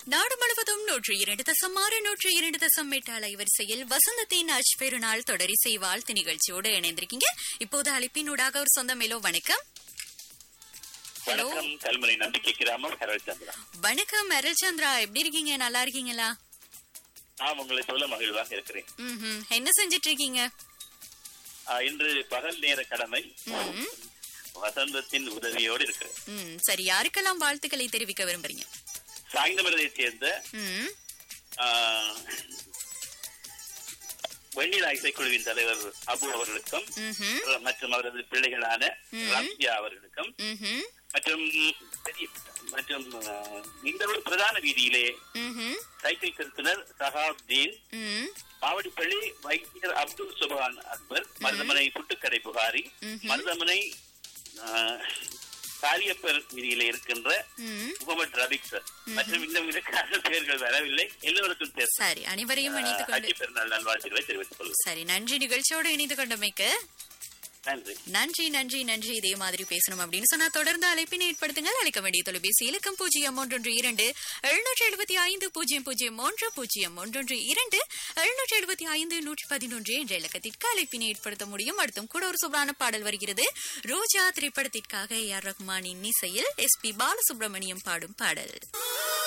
நாடு முழுவதும் நூற்றி இரண்டு தசம் ஆறு நூற்றி இரண்டு தசம் எட்டு அலைவரிசையில் வசந்தத்தின் அஜ் பெருநாள் தொடரிசை வாழ்த்து நிகழ்ச்சியோடு இணைந்திருக்கீங்க இப்போது அழைப்பினூடாக ஒரு சொந்த மேலோ வணக்கம் ஹலோ வணக்கம் கல்முனை நம்பிக்கை கிராமம் ஹரல் சந்திரா வணக்கம் அருள் சந்திரா எப்படி இருக்கீங்க நல்லா இருக்கீங்களா நான் உங்களை சொல்ல மகிழ்வாக இருக்கிறேன் ம்ஹும். என்ன செஞ்சிட்டு இருக்கீங்க ஆ, இன்று பகல் நேர கடமை ம்ஹும். வசந்தத்தின் உதவியோடு இருக்கிறேன் ம், சரி யாருக்கெல்லாம் வாழ்த்துக்களை தெரிவிக்க விரும்புறீங்க சாய்ந்தமரத்தை சேர்ந்த ம், ஆ, வெண்ணிலா இசைக்குழுவின் தலைவர் அபு அவர்களுக்கும் ம்ஹும், மற்றும் அவரது பிள்ளைகளான ம். ரம்யா அவர்களுக்கும் ம்ஹும், மற்றும் பெரிய- மற்றும் ஆ, இந்த ஒரு பிரதான வீதியிலே ம்ஹும், சைக்கிள் திருத்தினர் சஹாப்தீன் ம், மாவடிப்பள்ளி வைத்தியர் அப்துல் சுபான் அக்பர் மருதமனை புட்டுக்கடை புகாரி ம்ஹும். மருதமனை ஆஹ், காரியப்பர் வீதியில இருக்கின்ற ம். முகமது ரபிக் சார் மற்றும் இன்னும் இதற்கான பெயர்கள் வரவில்லை எல்லோருக்கும் சேர்த்து சரி அனைவரையும் இணைத்துக் கொண்டு அஜி பெருநாள் நல்வாழ்த்துக்களை தெரிவித்துக் கொள்கிறேன் சரி நன்றி நிகழ்ச்சியோடு இணைந்து கொண்டமைக்கு நன்றி நன்றி நன்றி நன்றி இதே மாதிரி பேசணும் அப்படின்னு சொன்னா தொடர்ந்து அழைப்பினை ஏற்படுத்துங்கள் அழைக்க வேண்டிய தொலைபேசி இலக்கம் பூஜ்ஜியம் ஒன்றொன்று இரண்டு எழுநூற்றி எழுபத்தி ஐந்து பூஜ்ஜியம் பூஜ்ஜியம் ஒன்று பூஜ்ஜியம் ஒன்றொன்று இரண்டு எழுநூற்றி எழுபத்தி ஐந்து நூற்றி பதினொன்று என்ற இலக்கத்திற்கு அழைப்பினை ஏற்படுத்த முடியும் அடுத்தும் கூட ஒரு சூப்பரான பாடல் வருகிறது ரோஜா திரைப்படத்திற்காக ஏ ஆர் ரஹ்மானின் இசையில் எஸ் பி பாலசுப்ரமணியம் பாடும் பாடல்